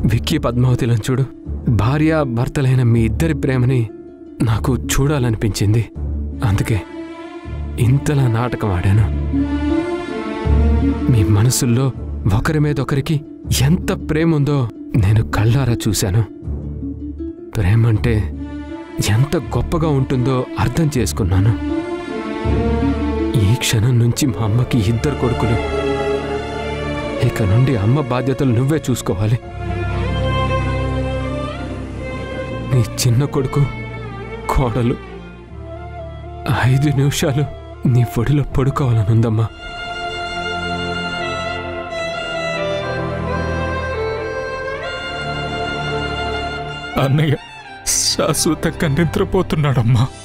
విక్కీ పద్మావతిలను చూడు భార్య భర్తలైన మీ ఇద్దరి ప్రేమని నాకు చూడాలనిపించింది అందుకే ఇంతలా నాటకం ఆడాను మీ మనసుల్లో ఒకరి మీద ఒకరికి ఎంత ప్రేమ ఉందో నేను కళ్ళారా చూశాను ప్రేమ అంటే ఎంత గొప్పగా ఉంటుందో అర్థం చేసుకున్నాను ఈ క్షణం నుంచి మా అమ్మకి ఇద్దరు కొడుకులు ఇక నుండి అమ్మ బాధ్యతలు నువ్వే చూసుకోవాలి నీ చిన్న కొడుకు కోడలు ఐదు నిమిషాలు నీ ఒడిలో పడుకోవాలనుందమ్మా అన్నయ్య శాశ్వతంగా నిద్రపోతున్నాడమ్మా